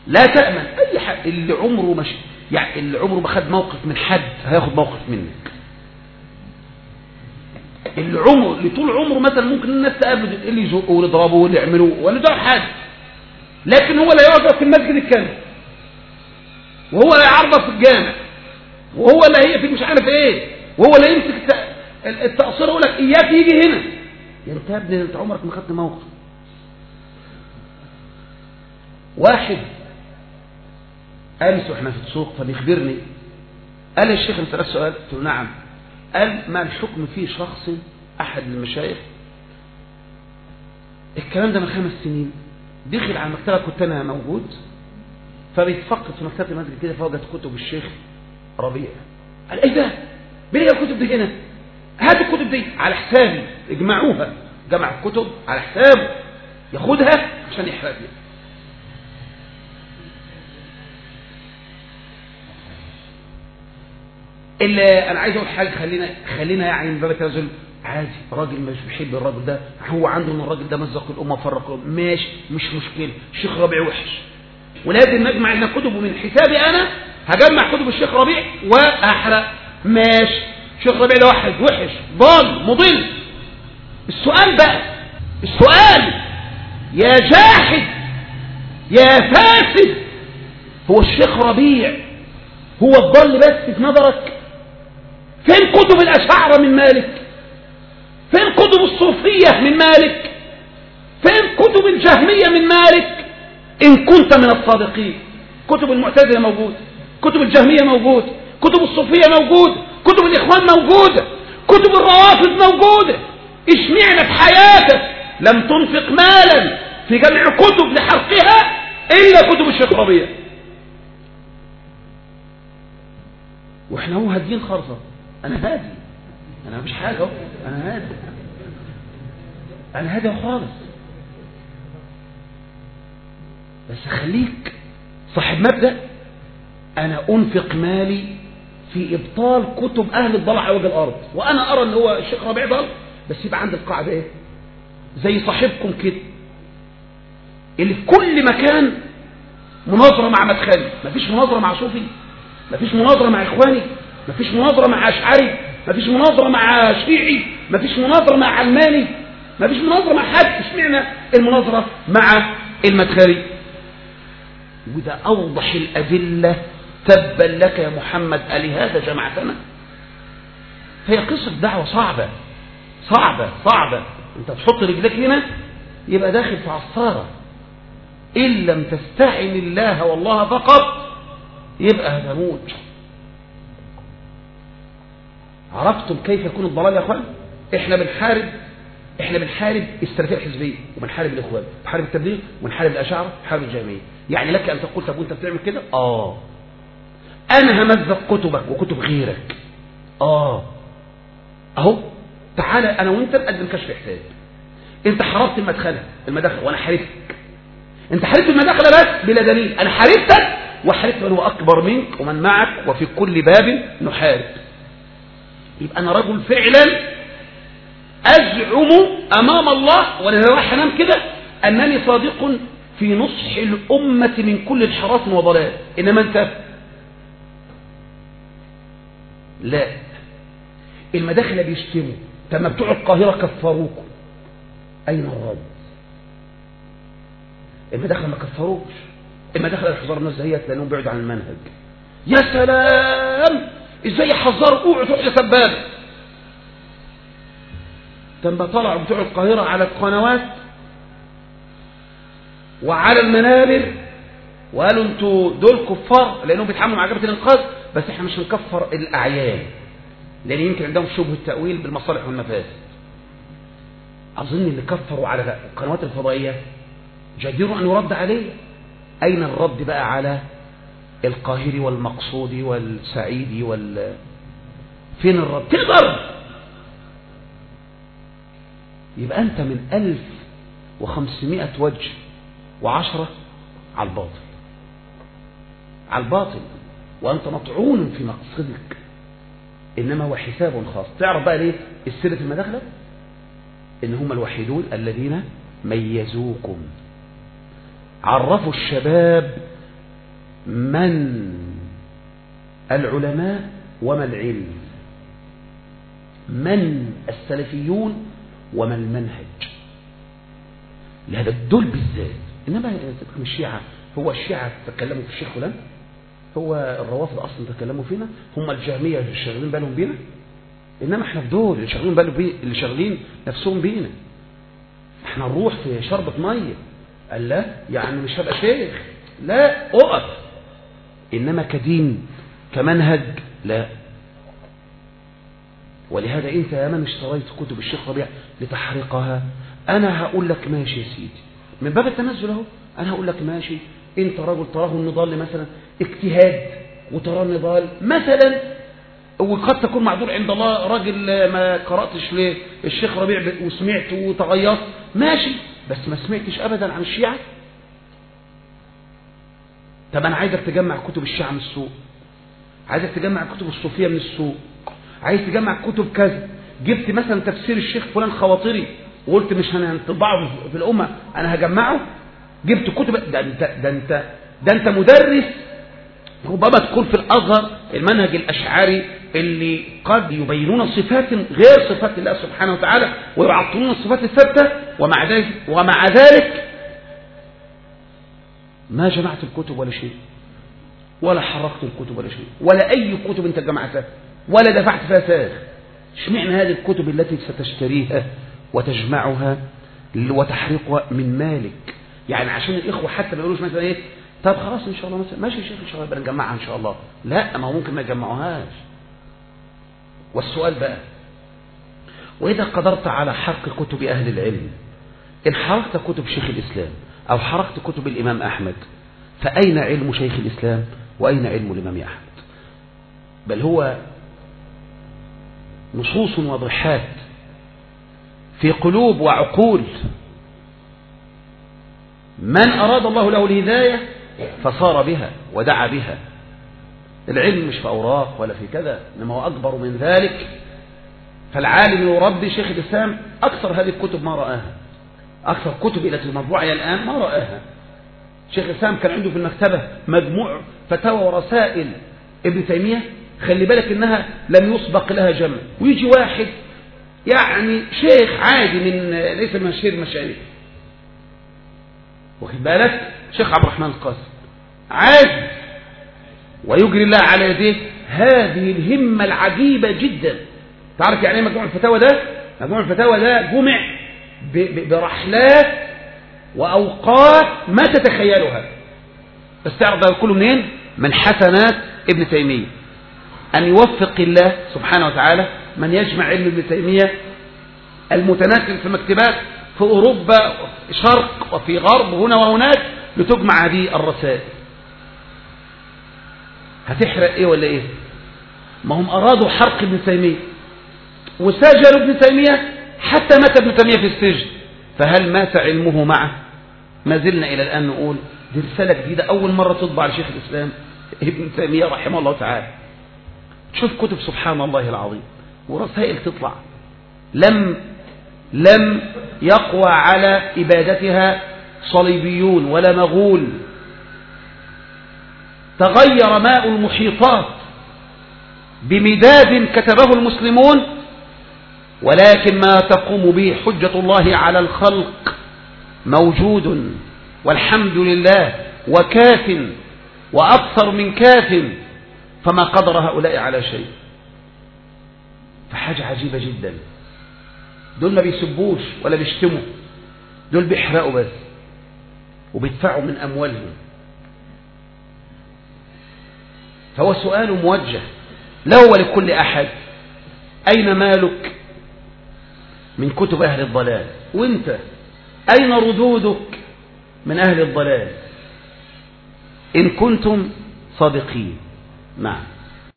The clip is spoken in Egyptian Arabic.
لا تأمن أي حد اللي عمره مش يعني اللي عمره ما خد موقف من حد هياخد موقف منك اللي عمره اللي طول عمره مثلا ممكن الناس تقابله اللي يزقه واللي يضربه واللي يعمله ولا ده حد لكن هو لا يقعد في المسجد الكامل وهو لا يعرض في الجامع وهو لا هي في مش عارف ايه وهو لا يمسك التقصير يقول لك اياك يجي هنا يا انت يا ابني انت عمرك ما خدت موقف واحد امس واحنا في السوق فبيخبرني قال يا شيخ انت سؤال قلت له نعم قال ما الحكم في شخص احد المشايخ الكلام ده من خمس سنين دخل على المكتبه كنت انا موجود فبيتفقد في مكتبه المسجد كده فوجد كتب الشيخ ربيع قال ايه ده مين اللي الكتب دي هنا هات الكتب دي على حسابي اجمعوها جمع الكتب على حسابه ياخدها عشان يحرقها اللي انا عايز اقول حاجه خلينا خلينا يعني من باب التنازل عادي راجل مش بيحب الراجل ده هو عنده ان الراجل ده مزق الامه وفرق الامه ماشي مش مشكله الشيخ ربيع وحش ولازم نجمع ان كتبه من حسابي انا هجمع كتب الشيخ ربيع واحرق ماشي الشيخ ربيع ده واحد وحش ضال مضل السؤال بقى السؤال يا جاحد يا فاسد هو الشيخ ربيع هو الضل بس في نظرك فين كتب الأشاعرة من مالك فين كتب الصوفية من مالك فين كتب الجهمية من مالك إن كنت من الصادقين كتب المعتزلة موجودة كتب الجهمية موجودة كتب الصوفية موجودة كتب الإخوان موجودة كتب الروافض موجودة اشمعنى في حياتك لم تنفق مالا في جمع كتب لحرقها إلا كتب الشيخ ربيع واحنا هو هاديين خالصة انا هادي انا مش حاجة اهو انا هادي انا هادي خالص بس خليك صاحب مبدأ انا انفق مالي في ابطال كتب اهل الضلع على وجه الارض وانا ارى ان هو الشيخ ربيع ضل بس يبقى عندي القاعدة ايه زي صاحبكم كده اللي في كل مكان مناظرة مع مدخلي مفيش مناظرة مع صوفي مفيش مناظرة مع إخواني مفيش مناظرة مع أشعري مفيش مناظرة مع شيعي مفيش مناظرة مع علماني مفيش مناظرة مع حد اشمعنى المناظرة مع المدخلي وده أوضح الأدلة تبا لك يا محمد ألهذا جمعتنا هي قصة دعوة صعبة صعبة صعبة انت تحط رجلك هنا يبقى داخل في عصارة إن لم تستعن الله والله فقط يبقى هتموت عرفتم كيف يكون الضلال يا اخوان احنا بنحارب احنا بنحارب السلفيه الحزبيه وبنحارب الاخوان بنحارب التبليغ وبنحارب الاشاعره وبنحارب الجهميه يعني لك ان تقول طب وانت بتعمل كده اه انا همزق كتبك وكتب غيرك اه اهو تعالى انا وانت نقدم كشف حساب انت حاربت المدخله المداخله وانا حاربتك انت حاربت المداخله بس بلا دليل انا حاربتك وحاربت من هو اكبر منك ومن معك وفي كل باب نحارب يبقى انا رجل فعلا ازعم امام الله وانا رايح انام كده انني صادق في نصح الامه من كل انحراف وضلال انما انت لا المداخل بيشتموا طب ما بتوع القاهره كفروكم اين الرد المداخل ما كفروش المداخل الحضار الناس دهيت لانهم بعدوا عن المنهج يا سلام ازاي يحذروا اوعوا تروحوا لسبابه لما طلعوا بتوع القاهره على القنوات وعلى المنابر وقالوا انتوا دول كفار لانهم بيتحملوا مع جبهه الانقاذ بس احنا مش هنكفر الاعيان لان يمكن عندهم شبه التاويل بالمصالح والمفاسد اظن اللي كفروا على القنوات الفضائيه جدير ان يرد عليه اين الرد بقى على القاهري والمقصودي والسعيدي وال فين الرد فين الرد يبقى انت من الف وخمسمائة وجه وعشرة على الباطل على الباطل وانت مطعون في مقصدك انما هو حساب خاص تعرف بقى ليه السر في المداخلة ان هم الوحيدون الذين ميزوكم عرفوا الشباب من العلماء وما العلم من السلفيون وما المنهج لهذا دول بالذات إنما الشيعة هو الشيعة تكلموا في الشيخ فلان هو الروافض أصلا تكلموا فينا هم الجهمية اللي شغالين بالهم بينا إنما احنا في دول اللي شغالين بالهم بي اللي شغالين نفسهم بينا احنا نروح في شربة مية قال لا يعني مش هبقى شيخ لا اقف إنما كدين كمنهج لا ولهذا انت يا من اشتريت كتب الشيخ ربيع لتحرقها انا هقول لك ماشي يا سيدي من باب التنزل اهو انا هقول لك ماشي انت رجل تراه النضال مثلا اجتهاد وتراه النضال مثلا وقد تكون معذور عند الله راجل ما قراتش للشيخ ربيع وسمعت وتغيرت ماشي بس ما سمعتش ابدا عن الشيعه طب انا عايزك تجمع كتب الشيعه من السوق عايزك تجمع كتب الصوفيه من السوق عايز تجمع كتب كذا جبت مثلا تفسير الشيخ فلان خواطري وقلت مش هنطبعه في الامه انا هجمعه جبت كتب ده انت ده انت ده انت مدرس ربما تكون في الازهر المنهج الاشعري اللي قد يبينون صفات غير صفات الله سبحانه وتعالى ويعطلون الصفات الثابته ومع ذلك ومع ذلك ما جمعت الكتب ولا شيء ولا حرقت الكتب ولا شيء ولا اي كتب انت جمعتها ولا دفعت فيها ساغ اشمعنى هذه الكتب التي ستشتريها وتجمعها وتحرقها من مالك يعني عشان الاخوه حتى ما يقولوش مثلا ايه طب خلاص ان شاء الله مثلا ماشي يا شيخ ان شاء الله يبقى نجمعها ان شاء الله لا ما هو ممكن ما يجمعوهاش والسؤال بقى واذا قدرت على حرق كتب اهل العلم ان حرقت كتب شيخ الاسلام او حرقت كتب الامام احمد فاين علم شيخ الاسلام واين علم الامام احمد بل هو نصوص وضحات في قلوب وعقول من أراد الله له الهداية فصار بها ودعا بها العلم مش في أوراق ولا في كذا إنما هو أكبر من ذلك فالعالم يربي شيخ الإسلام أكثر هذه الكتب ما رآها أكثر كتب التي مطبوعة الآن ما رآها شيخ الإسلام كان عنده في المكتبة مجموع فتاوى ورسائل ابن تيمية خلي بالك إنها لم يسبق لها جمع ويجي واحد يعني شيخ عادي من ليس من مشاهير المشايخ واخد بالك شيخ عبد الرحمن القاسم عادي ويجري الله على يديه هذه الهمة العجيبة جدا تعرف يعني ايه مجموع الفتاوى ده مجموع الفتاوى ده جمع برحلات وأوقات ما تتخيلها بس تعرف ده كله منين من حسنات ابن تيمية أن يوفق الله سبحانه وتعالى من يجمع علم ابن تيمية المتناثر في مكتبات في أوروبا شرق وفي غرب هنا وهناك لتجمع هذه الرسائل هتحرق ايه ولا ايه ما هم أرادوا حرق ابن تيمية وسجلوا ابن تيمية حتى مات ابن تيمية في السجن فهل مات علمه معه ما زلنا إلى الآن نقول دي رسالة جديدة أول مرة تطبع لشيخ الإسلام ابن تيمية رحمه الله تعالى شوف كتب سبحان الله العظيم ورسائل تطلع لم لم يقوى على إبادتها صليبيون ولا مغول تغير ماء المحيطات بمداد كتبه المسلمون ولكن ما تقوم به حجة الله على الخلق موجود والحمد لله وكاف وأكثر من كاف فما قدر هؤلاء على شيء فحاجة عجيبة جدا دول ما بيسبوش ولا بيشتموا دول بيحرقوا بس وبيدفعوا من أموالهم فهو سؤال موجه له ولكل أحد أين مالك من كتب أهل الضلال وانت أين ردودك من أهل الضلال إن كنتم صادقين نعم